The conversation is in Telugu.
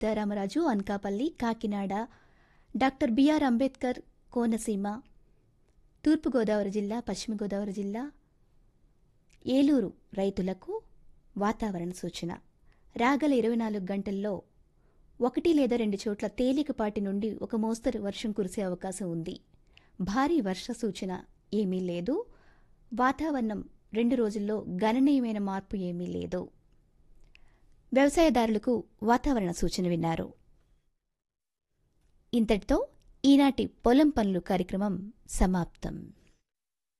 సీతారామరాజు అనకాపల్లి కాకినాడ డాక్టర్ బిఆర్ అంబేద్కర్ కోనసీమ తూర్పుగోదావరి జిల్లా పశ్చిమ గోదావరి జిల్లా ఏలూరు రైతులకు వాతావరణ సూచన రాగల ఇరవై నాలుగు గంటల్లో ఒకటి లేదా రెండు చోట్ల తేలికపాటి నుండి ఒక మోస్తరు వర్షం కురిసే అవకాశం ఉంది భారీ వర్ష సూచన ఏమీ లేదు వాతావరణం రెండు రోజుల్లో గణనీయమైన మార్పు ఏమీ లేదు వ్యవసాయదారులకు వాతావరణ సూచన విన్నారు ఇంతటితో ఈనాటి పొలం పనులు కార్యక్రమం సమాప్తం